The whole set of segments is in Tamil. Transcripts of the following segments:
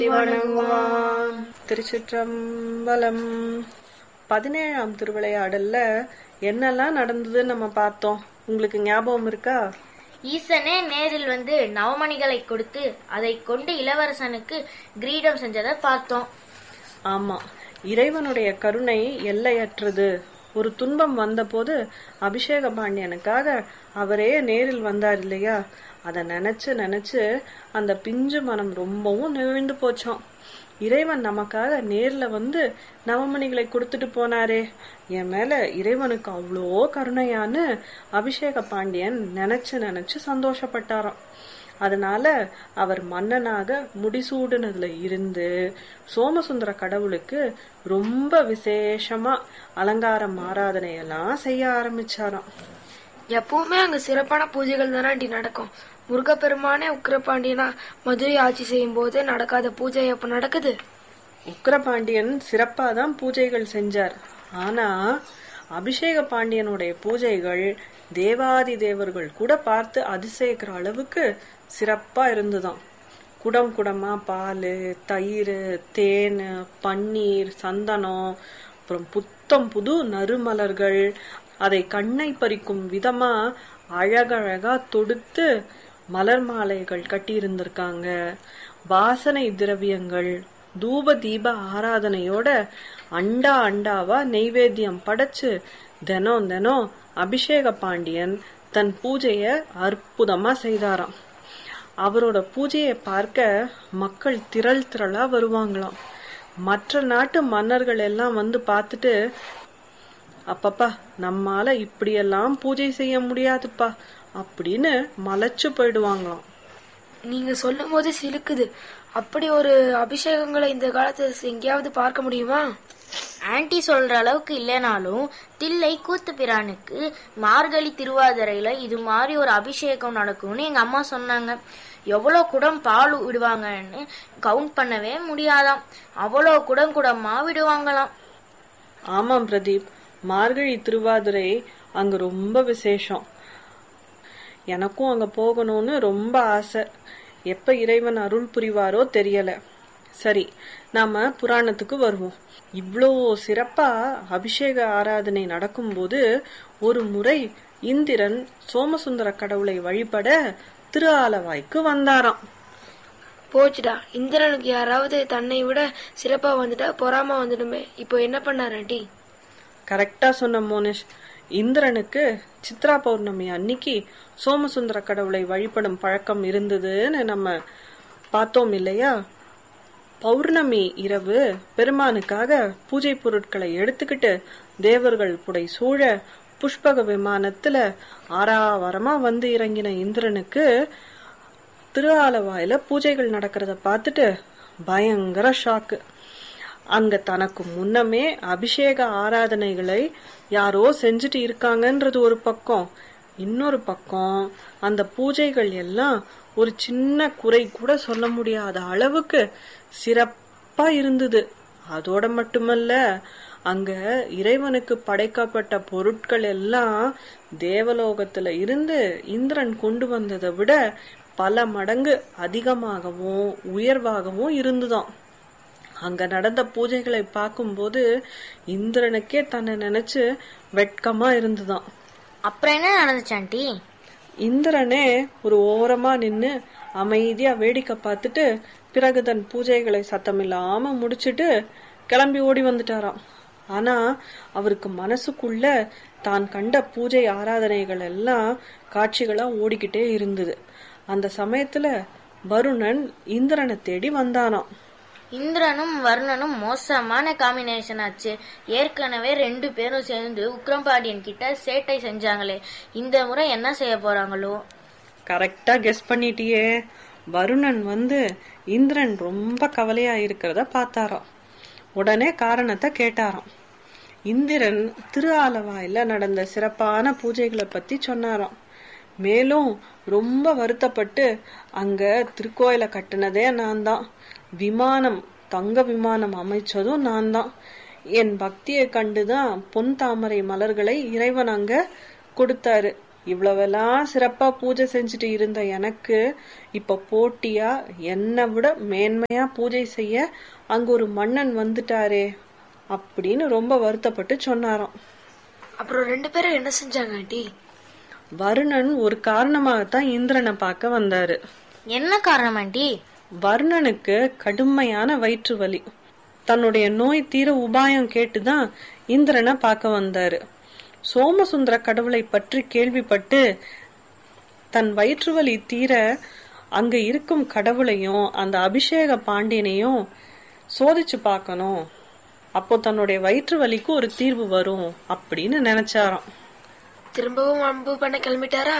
வணங்குவான் திருச்சிற்றம்பலம் பதினேழாம் திருவிளையாடல்ல என்னெல்லாம் நடந்ததுன்னு நம்ம பார்த்தோம் உங்களுக்கு ஞாபகம் இருக்கா ஈசனே நேரில் வந்து நவமணிகளை கொடுத்து அதை கொண்டு இளவரசனுக்கு கிரீடம் செஞ்சதை பார்த்தோம் ஆமா இறைவனுடைய கருணை எல்லையற்றது ஒரு துன்பம் வந்தபோது அபிஷேக பாண்டியனுக்காக அவரே நேரில் வந்தார் இல்லையா அத நினைச்சு நினைச்சு அந்த பிஞ்சு மனம் ரொம்பவும் நெகிழ்ந்து போச்சாம் இறைவன் நமக்காக நேர்ல வந்து நவமணிகளை கொடுத்துட்டு போனாரே என் மேல இறைவனுக்கு அவ்வளோ கருணையான்னு அபிஷேக பாண்டியன் நினைச்சு நினைச்சு சந்தோஷப்பட்டாராம் அதனால அவர் மன்னனாக முடிசூடுனதுல இருந்து சோமசுந்தர கடவுளுக்கு ரொம்ப விசேஷமா அலங்காரம் ஆராதனை எல்லாம் செய்ய ஆரம்பிச்சாராம் எப்பவுமே அங்க சிறப்பான பூஜைகள் தானே நடக்கும் முருகப்பெருமானே உக்கிரபாண்டியனா மதுரை ஆட்சி செய்யும் போது நடக்காத பூஜை எப்ப நடக்குது உக்கிரபாண்டியன் சிறப்பா தான் பூஜைகள் செஞ்சார் ஆனா அபிஷேக பாண்டியனுடைய பூஜைகள் தேவாதி தேவர்கள் கூட பார்த்து அதிசயிக்கிற அளவுக்கு சிறப்பா இருந்துதாம் குடம் குடமா பால் தயிர் தேன் பன்னீர் சந்தனம் அப்புறம் புத்தம் புது நறுமலர்கள் அதை கண்ணை பறிக்கும் விதமா அழகழகா தொடுத்து மலர் மாலைகள் கட்டி இருந்திருக்காங்க வாசனை திரவியங்கள் தூப தீப ஆராதனையோட அண்டா அண்டாவா நெய்வேத்தியம் படைச்சு தினம் தினம் அபிஷேக பாண்டியன் தன் பூஜைய அற்புதமா செய்தாராம் அவரோட பூஜையை பார்க்க மக்கள் திரள் திரளா வருவாங்களாம் மற்ற நாட்டு மன்னர்கள் எல்லாம் வந்து பார்த்துட்டு அப்பப்பா நம்மால இப்படியெல்லாம் பூஜை செய்ய முடியாதுப்பா அப்படின்னு மலைச்சு போயிடுவாங்களாம் நீங்க சொல்லும் போது சிலுக்குது அப்படி ஒரு அபிஷேகங்களை இந்த காலத்துல எங்கேயாவது பார்க்க முடியுமா ஆன்ட்டி சொல்ற அளவுக்கு இல்லைனாலும் தில்லை கூத்து பிரானுக்கு மார்கழி திருவாதிரையில இது மாதிரி ஒரு அபிஷேகம் நடக்கும்னு எங்க அம்மா சொன்னாங்க எவ்வளோ குடம் பால் விடுவாங்கன்னு கவுண்ட் பண்ணவே முடியாதாம் அவ்வளோ குடம் குடமா விடுவாங்களாம் ஆமாம் பிரதீப் மார்கழி திருவாதிரை அங்க ரொம்ப விசேஷம் எனக்கும் அங்க போகணும்னு ரொம்ப ஆசை எப்ப இறைவன் அருள் புரிவாரோ தெரியல சரி நாம புராணத்துக்கு வருவோம் இவ்வளோ சிறப்பா அபிஷேக ஆராதனை நடக்கும்போது ஒரு முறை இந்திரன் சோமசுந்தர கடவுளை வழிபட திரு ஆலவாய்க்கு வந்தாராம் போச்சுடா இந்திரனுக்கு யாராவது தன்னை விட சிறப்பா வந்துட்டா பொறாம வந்துடுமே இப்போ என்ன பண்ணார் ஆண்டி கரெக்டா சொன்ன மோனிஷ் இந்திரனுக்கு சித்ரா பௌர்ணமி அன்னைக்கு சோமசுந்தர கடவுளை வழிபடும் பழக்கம் இருந்ததுன்னு நம்ம பார்த்தோம் இல்லையா பௌர்ணமி இரவு பெருமானுக்காக பூஜை பொருட்களை எடுத்துக்கிட்டு தேவர்கள் புடை சூழ புஷ்பக விமானத்துல ஆறாவரமா வந்து இறங்கின இந்திரனுக்கு திரு ஆலவாயில பூஜைகள் நடக்கிறத பார்த்துட்டு பயங்கர ஷாக்கு அங்க தனக்கு முன்னமே அபிஷேக ஆராதனைகளை யாரோ செஞ்சுட்டு இருக்காங்கன்றது ஒரு பக்கம் இன்னொரு பக்கம் அந்த பூஜைகள் எல்லாம் ஒரு சின்ன குறை கூட சொல்ல முடியாத அளவுக்கு சிறப்பா இருந்தது அதோட மட்டுமல்ல அங்க இறைவனுக்கு படைக்கப்பட்ட பொருட்கள் எல்லாம் தேவலோகத்துல இருந்து இந்திரன் கொண்டு வந்ததை விட பல மடங்கு அதிகமாகவும் உயர்வாகவும் இருந்துதான் அங்க நடந்த பூஜைகளை பார்க்கும்போது இந்திரனுக்கே தன்னை நினைச்சு வெட்கமா இருந்துதான் அப்புறம் என்ன நடந்துச்சு ஆண்டி இந்திரனே ஒரு ஓரமா நின்னு அமைதியா வேடிக்கை பார்த்துட்டு பிறகு தன் பூஜைகளை சத்தமில்லாம முடிச்சிட்டு கிளம்பி ஓடி வந்துட்டாராம் ஆனா அவருக்கு மனசுக்குள்ள தான் கண்ட பூஜை ஆராதனைகள் எல்லாம் காட்சிகளா ஓடிக்கிட்டே இருந்தது அந்த சமயத்துல வருணன் இந்திரனை தேடி வந்தானாம் இந்திரனும் வருணனும் மோசமான காம்பினேஷன் ஆச்சு ஏற்கனவே ரெண்டு பேரும் சேர்ந்து உக்ரம்பாண்டியன் கிட்ட சேட்டை செஞ்சாங்களே இந்த முறை என்ன செய்ய போறாங்களோ கரெக்டா கெஸ் பண்ணிட்டியே வருணன் வந்து இந்திரன் ரொம்ப கவலையா இருக்கிறத பார்த்தாராம் உடனே காரணத்தை கேட்டாராம் இந்திரன் திரு ஆலவாயில நடந்த சிறப்பான பூஜைகளை பத்தி சொன்னாராம் மேலும் ரொம்ப வருத்தப்பட்டு அங்க திருக்கோயில கட்டுனதே நான் தான் விமானம் தங்க விமானம் அமைச்சதும் நான் தான் என் பக்தியை கண்டுதான் பொன் தாமரை மலர்களை இறைவன் அங்க கொடுத்தாரு இவ்வளவெல்லாம் சிறப்பா பூஜை செஞ்சுட்டு இருந்த எனக்கு இப்ப போட்டியா என்னை விட மேன்மையா பூஜை செய்ய அங்க ஒரு மன்னன் வந்துட்டாரே அப்படின்னு ரொம்ப வருத்தப்பட்டு சொன்னாராம் அப்புறம் ரெண்டு பேரும் என்ன செஞ்சாங்க ஆண்டி வருணன் ஒரு காரணமாகத்தான் இந்திரனை பார்க்க வந்தாரு என்ன காரணம் ஆண்டி வர்ணனுக்கு கடுமையான வயிற்று வலி தன்னுடைய நோய் தீர உபாயம் கேட்டுதான் இந்திரனை பார்க்க வந்தாரு சோமசுந்தர கடவுளை பற்றி கேள்விப்பட்டு தன் வயிற்று வலி தீர அங்க இருக்கும் கடவுளையும் அந்த அபிஷேக பாண்டியனையும் சோதிச்சு பார்க்கணும் அப்போ தன்னுடைய வயிற்று வலிக்கு ஒரு தீர்வு வரும் அப்படின்னு நினைச்சாராம் திரும்பவும் அன்பு பண்ண கிளம்பிட்டாரா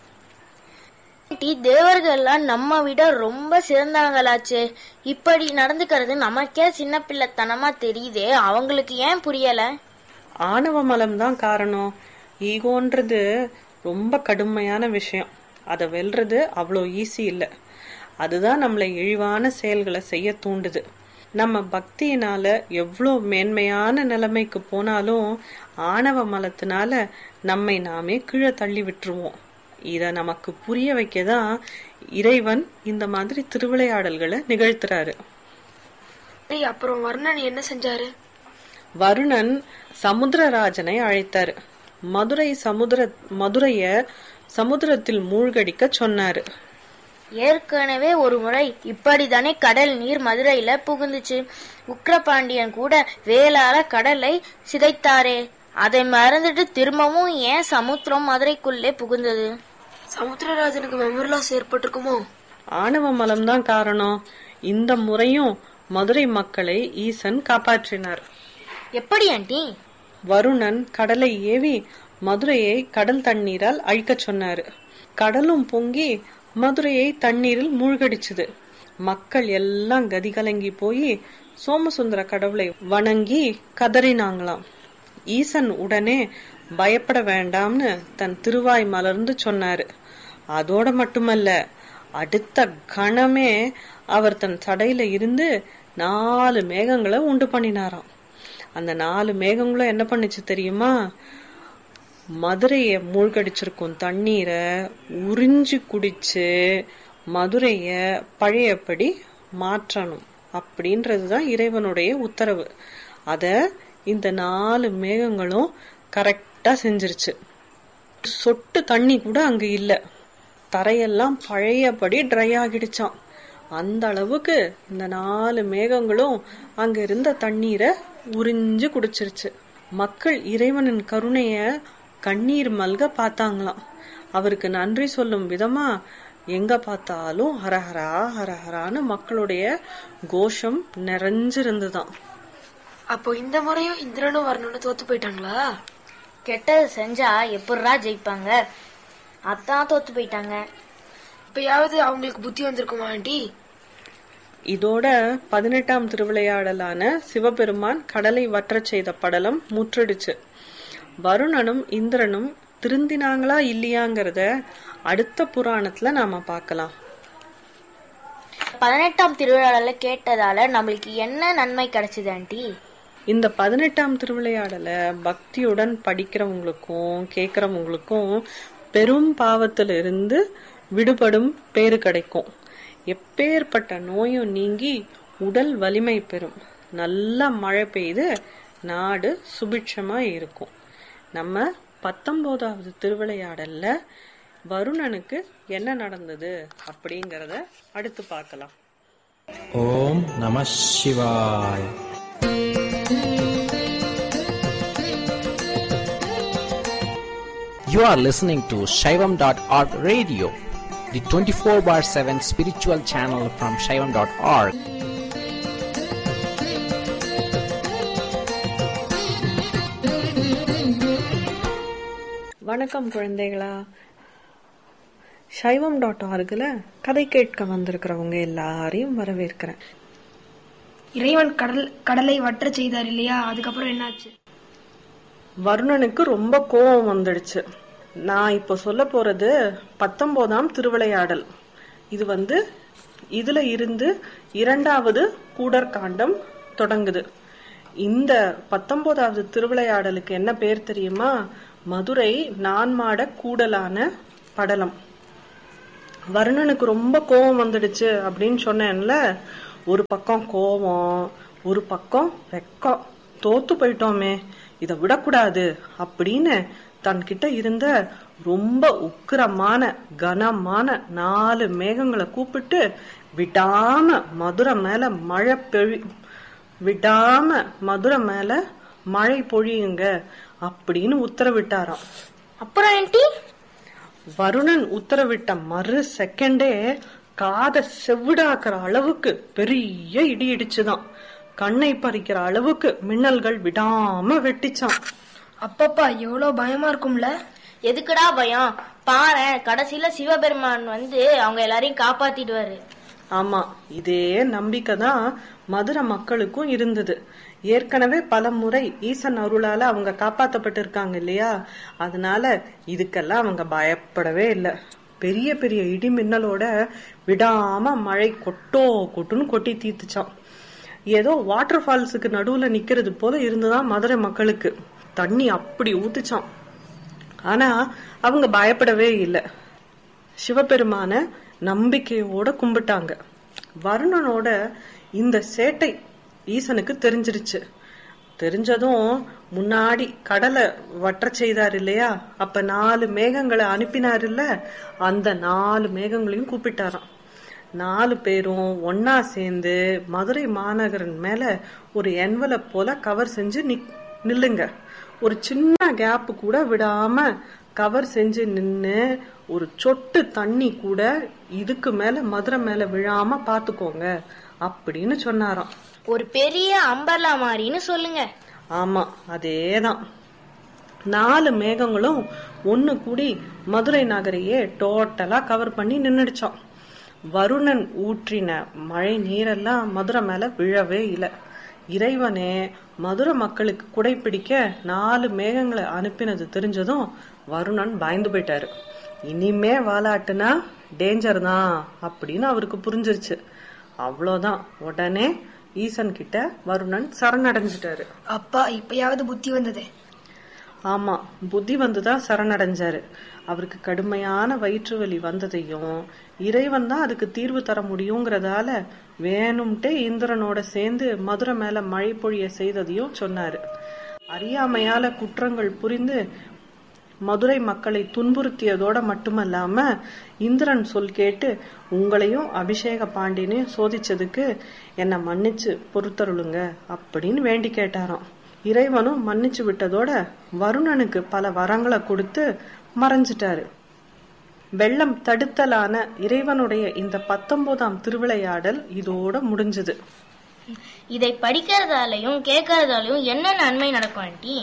ஆண்டி தேவர்கள்லாம் நம்ம விட ரொம்ப சிறந்தவங்களாச்சே இப்படி நடந்துக்கிறது நமக்கே சின்ன பிள்ளைத்தனமா தெரியுதே அவங்களுக்கு ஏன் புரியல ஆணவ மலம் தான் காரணம் ஈகோன்றது ரொம்ப கடுமையான விஷயம் அதை வெல்றது அவ்வளோ ஈஸி இல்லை அதுதான் நம்மளை இழிவான செயல்களை செய்ய தூண்டுது நம்ம பக்தியினால எவ்வளோ மேன்மையான நிலைமைக்கு போனாலும் ஆணவ மலத்தினால நம்மை நாமே கீழே தள்ளி விட்டுருவோம் இத நமக்கு புரிய வைக்கதான் இறைவன் இந்த மாதிரி திருவிளையாடல்களை நிகழ்த்துறாரு சரி, அப்புறம் வர்ணன் என்ன செஞ்சாரு வருணன் சமுத்திரராஜனை அழைத்தாரு மதுரை சமுத்திர மதுரைய சமுத்திரத்தில் மூழ்கடிக்க சொன்னாரு ஏற்கனவே ஒரு முறை இப்படித்தானே கடல் நீர் மதுரையில புகுந்துச்சு உக்கிரபாண்டியன் கூட வேளால கடலை சிதைத்தாரே அதை மறந்துட்டு திரும்பவும் ஏன் சமுத்திரம் மதுரைக்குள்ளே புகுந்தது சமுத்திரராஜனுக்கு மெமரி லாஸ் ஏற்பட்டிருக்குமோ ஆணவ மலம்தான் காரணம் இந்த முறையும் மதுரை மக்களை ஈசன் காப்பாற்றினார் எப்படி ஆண்டி வருணன் கடலை ஏவி மதுரையை கடல் தண்ணீரால் அழிக்கச் சொன்னாரு கடலும் பொங்கி மதுரையை தண்ணீரில் மூழ்கடிச்சுது மக்கள் எல்லாம் கதி கலங்கி போய் சோமசுந்தர கடவுளை வணங்கி கதறினாங்களாம் ஈசன் உடனே பயப்பட வேண்டாம்னு தன் திருவாய் மலர்ந்து சொன்னாரு அதோட மட்டுமல்ல அடுத்த கணமே அவர் தன் சடையில இருந்து நாலு மேகங்களை உண்டு பண்ணினாராம் அந்த நாலு மேகங்களும் என்ன பண்ணுச்சு தெரியுமா மதுரைய மூழ்கடிச்சிருக்கும் தண்ணீரை உறிஞ்சி குடிச்சு மதுரைய பழையபடி மாற்றணும் அப்படின்றதுதான் இறைவனுடைய உத்தரவு அத இந்த நாலு மேகங்களும் கரெக்டா செஞ்சிருச்சு சொட்டு தண்ணி கூட அங்க இல்ல தரையெல்லாம் பழையபடி ட்ரை ஆகிடுச்சான் அந்த அளவுக்கு இந்த நாலு மேகங்களும் அங்க இருந்த தண்ணீரை உறிஞ்சு குடிச்சிருச்சு மக்கள் இறைவனின் கருணைய கண்ணீர் மல்க பார்த்தாங்களாம் அவருக்கு நன்றி சொல்லும் விதமா எங்க பார்த்தாலும் ஹரஹரா ஹரஹரான்னு மக்களுடைய கோஷம் நிறைஞ்சிருந்துதான் அப்போ இந்த முறையும் இந்திரனும் வர்ணனும் தோத்து போயிட்டாங்களா கெட்டது செஞ்சா எப்படிரா ஜெயிப்பாங்க அதான் தோத்து போயிட்டாங்க இப்பயாவது அவங்களுக்கு புத்தி வந்திருக்குமா ஆண்டி இதோட பதினெட்டாம் திருவிளையாடலான சிவபெருமான் கடலை வற்றச் செய்த படலம் முற்றிடுச்சு வருணனும் இந்திரனும் திருந்தினாங்களா இல்லையாங்கிறத அடுத்த புராணத்துல நாம பார்க்கலாம் பதினெட்டாம் திருவிழால கேட்டதால நம்மளுக்கு என்ன நன்மை கிடைச்சது ஆண்டி இந்த பதினெட்டாம் திருவிளையாடலை பக்தியுடன் படிக்கிறவங்களுக்கும் கேட்கறவங்களுக்கும் பெரும் பாவத்திலிருந்து விடுபடும் பேறு கிடைக்கும் எப்பேற்பட்ட நோயும் நீங்கி உடல் வலிமை பெறும் நல்லா மழை பெய்து நாடு சுபிட்சமா இருக்கும் நம்ம பத்தொன்பதாவது திருவிளையாடல்ல வருணனுக்கு என்ன நடந்தது அப்படிங்கறத அடுத்து பார்க்கலாம் Om Namah Shivaya. You are listening to Shaivam.org radio, the 24 bar 7 spiritual channel from Shaivam.org. வணக்கம் குழந்தைகளா சைவம் டாட் ஆர்கில் கதை கேட்க வந்திருக்கிறவங்க எல்லாரையும் வரவேற்கிறேன் இறைவன் கடல் கடலை வற்ற செய்தார் இல்லையா அதுக்கப்புறம் என்னாச்சு வருணனுக்கு ரொம்ப கோபம் வந்துடுச்சு நான் இப்போ சொல்ல போறது பத்தொன்பதாம் திருவிளையாடல் இது வந்து இதுல இருந்து இரண்டாவது கூடற்காண்டம் தொடங்குது இந்த பத்தொன்பதாவது திருவிளையாடலுக்கு என்ன பேர் தெரியுமா மதுரை நான்மாட கூடலான படலம் வருணனுக்கு ரொம்ப கோபம் வந்துடுச்சு அப்படின்னு சொன்னேன்ல ஒரு பக்கம் கோபம் ஒரு பக்கம் வெக்கம் தோத்து போயிட்டோமே இத விடக்கூடாது அப்படின்னு தன்கிட்ட இருந்த ரொம்ப உக்கிரமான கனமான நாலு மேகங்களை கூப்பிட்டு விடாம மதுரை மேல மழை பெழி விடாம மதுரை மேல மழை பொழியுங்க அப்படின்னு உத்தரவிட்டாராம் அப்புறம் ஆண்டி வருணன் உத்தரவிட்ட மறு செகண்டே காத செவிடாக்குற அளவுக்கு பெரிய இடி இடிச்சுதான் கண்ணை பறிக்கிற அளவுக்கு மின்னல்கள் விடாம வெட்டிச்சான் அப்பப்பா எவ்வளவு பயமா இருக்கும்ல எதுக்குடா பயம் பாரேன் கடைசியில சிவபெருமான் வந்து அவங்க எல்லாரையும் காப்பாத்திடுவாரு ஆமா இதே நம்பிக்கை தான் மதுரை மக்களுக்கும் இருந்தது ஏற்கனவே பல முறை ஈசன் அருளால அவங்க காப்பாத்தப்பட்டிருக்காங்க இல்லையா அதனால இதுக்கெல்லாம் அவங்க பயப்படவே இல்லை பெரிய பெரிய இடி மின்னலோட விடாம மழை கொட்டோ கொட்டுன்னு கொட்டி தீர்த்துச்சான் ஏதோ வாட்டர் ஃபால்ஸுக்கு நடுவுல நிக்கிறது போல இருந்துதான் மதுரை மக்களுக்கு தண்ணி அப்படி ஊத்துச்சான் ஆனா அவங்க பயப்படவே இல்லை சிவபெருமான நம்பிக்கையோட கும்பிட்டாங்க வருணனோட இந்த சேட்டை ஈசனுக்கு தெரிஞ்சிருச்சு தெரிஞ்சதும் முன்னாடி கடலை வற்ற செய்தார் இல்லையா அப்ப நாலு மேகங்களை அனுப்பினார் இல்ல அந்த நாலு மேகங்களையும் கூப்பிட்டாராம் நாலு பேரும் ஒன்னா சேர்ந்து மதுரை மாநகரன் மேல ஒரு என்வலப் போல கவர் செஞ்சு நிக்- நில்லுங்க ஒரு சின்ன கேப் கூட விடாம கவர் செஞ்சு நின்னு ஒரு சொட்டு தண்ணி கூட இதுக்கு மேல மதுரை மேல விழாம பாத்துக்கோங்க அப்படின்னு சொன்னாராம் ஒரு பெரிய அம்பர்லா மாதிரின்னு சொல்லுங்க ஆமா அதேதான் நாலு மேகங்களும் ஒண்ணு கூடி மதுரை நகரையே டோட்டலா கவர் பண்ணி நின்னுடுச்சான் வருணன் ஊற்றின மழை நீரெல்லாம் மதுரை மேல விழவே இல்லை இறைவனே மதுரை மக்களுக்கு குடைப்பிடிக்க நாலு மேகங்களை அனுப்பினது தெரிஞ்சதும் வருணன் பயந்து போயிட்டாரு இனிமே வாலாட்டுனா டேஞ்சர் தான் அப்படின்னு அவருக்கு புரிஞ்சிருச்சு அவ்வளோதான் உடனே ஈசன் கிட்ட வருணன் சரணடைஞ்சிட்டாரு அப்பா இப்பயாவது புத்தி வந்ததே ஆமா புத்தி வந்துதான் சரணடைஞ்சாரு அவருக்கு கடுமையான வயிற்று வலி வந்ததையும் இறைவன் தான் அதுக்கு தீர்வு தர முடியுங்கிறதால வேணும்ட்டே இந்திரனோட சேர்ந்து மதுரை மேல மழை பொழிய செய்ததையும் சொன்னாரு அறியாமையால குற்றங்கள் புரிந்து மதுரை மக்களை துன்புறுத்தியதோட மட்டுமல்லாம இந்திரன் சொல் கேட்டு உங்களையும் அபிஷேக பாண்டியனையும் சோதிச்சதுக்கு என்னை மன்னிச்சு பொறுத்தருளுங்க அப்படின்னு வேண்டி கேட்டாராம் இறைவனும் மன்னிச்சு விட்டதோட வருணனுக்கு பல வரங்களை கொடுத்து மறைஞ்சிட்டாரு வெள்ளம் தடுத்தலான இறைவனுடைய இந்த பத்தொன்பதாம் திருவிளையாடல் இதோட முடிஞ்சது இதை படிக்கிறதாலையும் கேட்கறதாலையும் என்ன நன்மை நடக்கும் ஆண்டி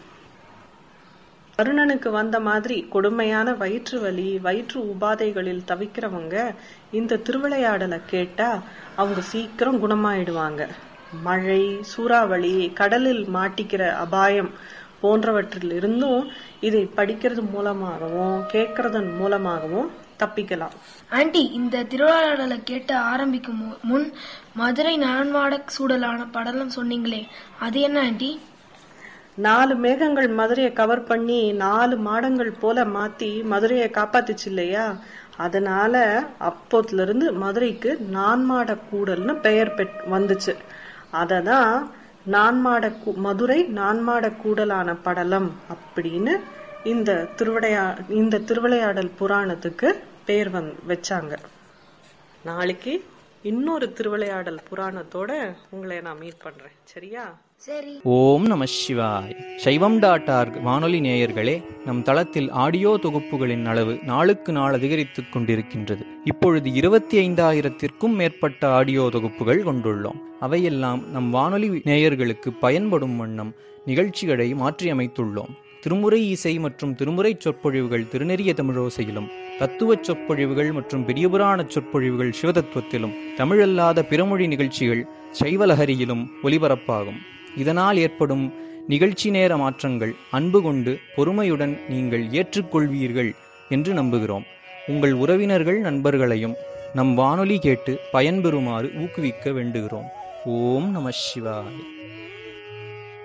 வருணனுக்கு வந்த மாதிரி கொடுமையான வயிற்று வலி வயிற்று உபாதைகளில் தவிக்கிறவங்க இந்த திருவிளையாடலை கேட்டா அவங்க சீக்கிரம் குணமாயிடுவாங்க மழை சூறாவளி கடலில் மாட்டிக்கிற அபாயம் போன்றவற்றில் இருந்தும் இதை படிக்கிறது மூலமாகவும் கேட்கறதன் மூலமாகவும் தப்பிக்கலாம் ஆண்டி இந்த திருவிழாடலை கேட்டு ஆரம்பிக்கும் மு- முன் மதுரை நான்மாட சூடலான படலம் சொன்னீங்களே அது என்ன ஆண்டி நாலு மேகங்கள் மதுரையை கவர் பண்ணி நாலு மாடங்கள் போல மாத்தி மதுரையை காப்பாத்துச்சு இல்லையா அதனால அப்போத்துல இருந்து மதுரைக்கு நான்மாட கூடல்னு பெயர் பெற் வந்துச்சு அததான் நான்மாட கூ- மதுரை நான்மாட கூடலான படலம் அப்படின்னு இந்த திருவிளையா இந்த திருவிளையாடல் புராணத்துக்கு பெயர் வந் வச்சாங்க நாளைக்கு இன்னொரு திருவிளையாடல் புராணத்தோட உங்களை நான் மீட் பண்றேன் சரியா சரி ஓம் நம சிவாய் சைவம் டாட் ஆர்க் வானொலி நேயர்களே நம் தளத்தில் ஆடியோ தொகுப்புகளின் அளவு நாளுக்கு நாள் அதிகரித்துக் கொண்டிருக்கின்றது இப்பொழுது இருபத்தி ஐந்தாயிரத்திற்கும் மேற்பட்ட ஆடியோ தொகுப்புகள் கொண்டுள்ளோம் அவையெல்லாம் நம் வானொலி நேயர்களுக்கு பயன்படும் வண்ணம் நிகழ்ச்சிகளை மாற்றியமைத்துள்ளோம் திருமுறை இசை மற்றும் திருமுறை சொற்பொழிவுகள் திருநெறிய தமிழோசையிலும் தத்துவச் சொற்பொழிவுகள் மற்றும் பெரியபுராண சொற்பொழிவுகள் சிவதத்துவத்திலும் தமிழல்லாத பிறமொழி நிகழ்ச்சிகள் சைவலஹரியிலும் ஒலிபரப்பாகும் இதனால் ஏற்படும் நிகழ்ச்சி நேர மாற்றங்கள் அன்பு கொண்டு பொறுமையுடன் நீங்கள் ஏற்றுக்கொள்வீர்கள் என்று நம்புகிறோம் உங்கள் உறவினர்கள் நண்பர்களையும் நம் வானொலி கேட்டு பயன்பெறுமாறு ஊக்குவிக்க வேண்டுகிறோம் ஓம் நம சிவாய்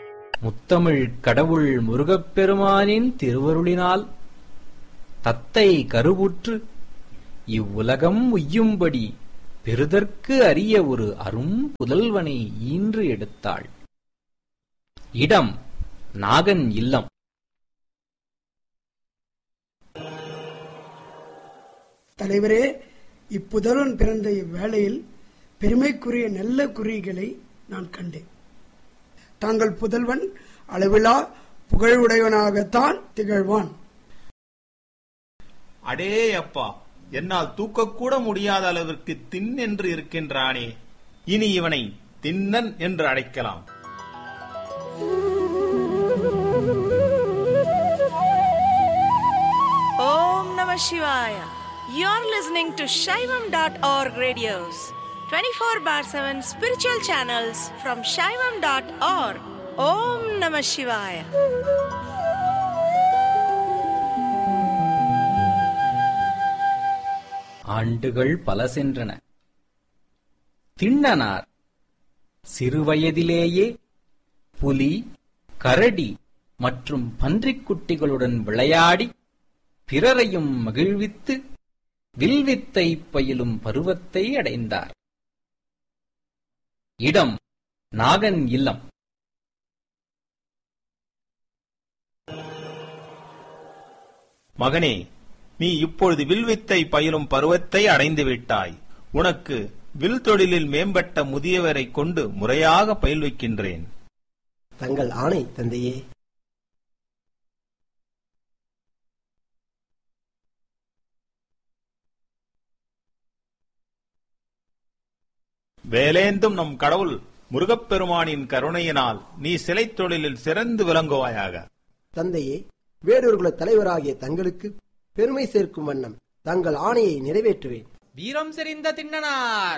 முத்தமிழ் கடவுள் முருகப்பெருமானின் திருவருளினால் தத்தை கருவுற்று இவ்வுலகம் உய்யும்படி பெறுதற்கு அரிய ஒரு அரும் புதல்வனை ஈன்று எடுத்தாள் இடம் நாகன் இல்லம் தலைவரே இப்புதல்வன் பிறந்த இவ்வேளையில் பெருமைக்குரிய நல்ல குறிகளை நான் கண்டேன் தாங்கள் புதல்வன் அளவிலா புகழுடையவனாகத்தான் திகழ்வான் அடே அப்பா என்னால் தூக்கக்கூட முடியாத அளவிற்கு தின் என்று இருக்கின்றானே இனி இவனை தின்னன் என்று அழைக்கலாம் Om Namah Shivaya. You're listening to Shaivam.org radios, 24 bar 7 spiritual channels from Shaivam.org. Om Namah Shivaya. ஆண்டுகள் பல சென்றன திண்ணனார் சிறுவயதிலேயே புலி கரடி மற்றும் பன்றிக் குட்டிகளுடன் விளையாடி பிறரையும் மகிழ்வித்து வில்வித்தை பயிலும் பருவத்தை அடைந்தார் இடம் நாகன் இல்லம் மகனே நீ இப்பொழுது வில்வித்தை பயிலும் பருவத்தை அடைந்து விட்டாய் உனக்கு வில் தொழிலில் மேம்பட்ட முதியவரை கொண்டு முறையாக பயில்விக்கின்றேன் தங்கள் ஆணை தந்தையே வேலேந்தும் நம் கடவுள் முருகப்பெருமானின் கருணையினால் நீ சிலைத் தொழிலில் சிறந்து விளங்குவாயாக தந்தையே வேடூர் குல தலைவராகிய தங்களுக்கு பெருமை சேர்க்கும் வண்ணம் தங்கள் ஆணையை நிறைவேற்றுவேன் வீரம் செறிந்த Thinnanar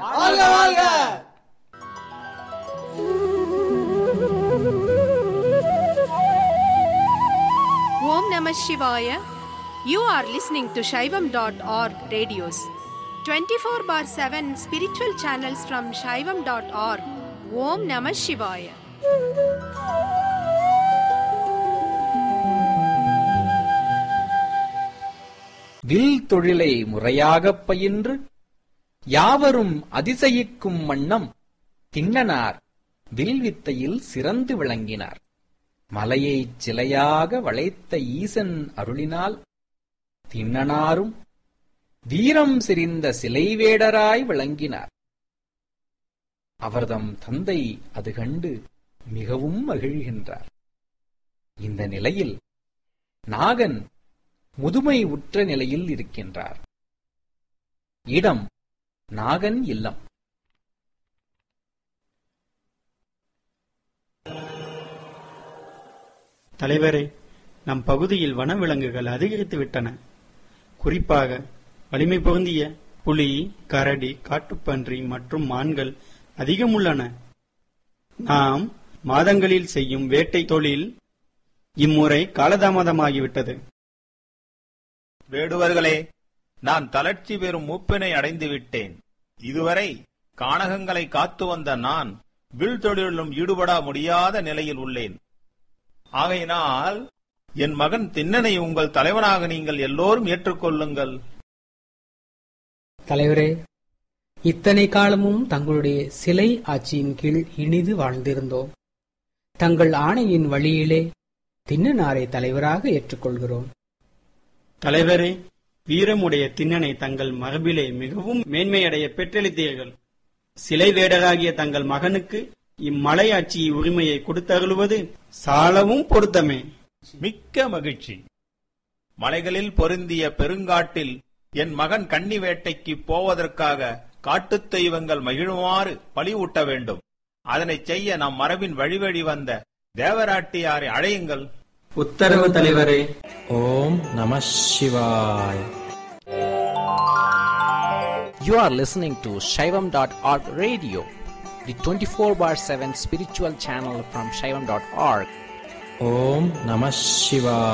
Om Namah Shivaya. You are listening to Shaivam.org radios. 24 bar 7 spiritual channels from Shaivam.org. Om Namah Shivaya. வில் தொழிலை முறையாகப் பயின்று யாவரும் அதிசயிக்கும் வண்ணம் திண்ணனார் வில்வித்தையில் சிறந்து விளங்கினார் மலையைச் சிலையாக வளைத்த ஈசன் அருளினால் திண்ணனாரும் வீரம் செறிந்த சிலை வேடராய் விளங்கினார் அவர்தம் தந்தை அது கண்டு மிகவும் மகிழ்கின்றார் இந்த நிலையில் நாகன் முதுமை உற்ற நிலையில் இருக்கின்றார் இடம் நாகன் இல்லம் தலைவரே நம் பகுதியில் வனவிலங்குகள் அதிகரித்து விட்டன குறிப்பாக வலிமை பொருந்திய புலி கரடி காட்டுப்பன்றி மற்றும் மான்கள் அதிகம் உள்ளன நாம் மாதங்களில் செய்யும் வேட்டை தொழில் இம்முறை காலதாமதமாகிவிட்டது வேடுவர்களே நான் தளர்ச்சி பெறும் மூப்பினை அடைந்து விட்டேன் இதுவரை கானகங்களை காத்து வந்த நான் வில் தொழிலும் ஈடுபட முடியாத நிலையில் உள்ளேன் ஆகையினால் என் மகன் திண்ணனை உங்கள் தலைவனாக நீங்கள் எல்லோரும் ஏற்றுக்கொள்ளுங்கள் தலைவரே இத்தனை காலமும் தங்களுடைய சிலை ஆட்சியின் கீழ் இனிது வாழ்ந்திருந்தோம் தங்கள் ஆணையின் வழியிலே திண்ணனாரை தலைவராக ஏற்றுக்கொள்கிறோம் தலைவரே வீரமுடைய திண்ணனை தங்கள் மரபிலே மிகவும் மேன்மையடைய பெற்றளித்தீர்கள் சிலை வேடராகிய தங்கள் மகனுக்கு இம்மலையாட்சி உரிமையை கொடுத்தருளுவது சாலவும் பொருத்தமே மிக்க மகிழ்ச்சி மலைகளில் பொருந்திய பெருங்காட்டில் என் மகன் கன்னி வேட்டைக்கு போவதற்காக காட்டுத் தெய்வங்கள் மகிழுமாறு பலிவூட்ட வேண்டும் அதனைச் செய்ய நம் மரபின் வழி வழி வந்த தேவராட்டியாரை அழையுங்கள் உத்தரவு தலைவரே ஓம் நம சிவாய் You are listening to Shaivam.org radio, the 24 bar 7 spiritual channel from Shaivam.org. ஓம் நம சிவாய்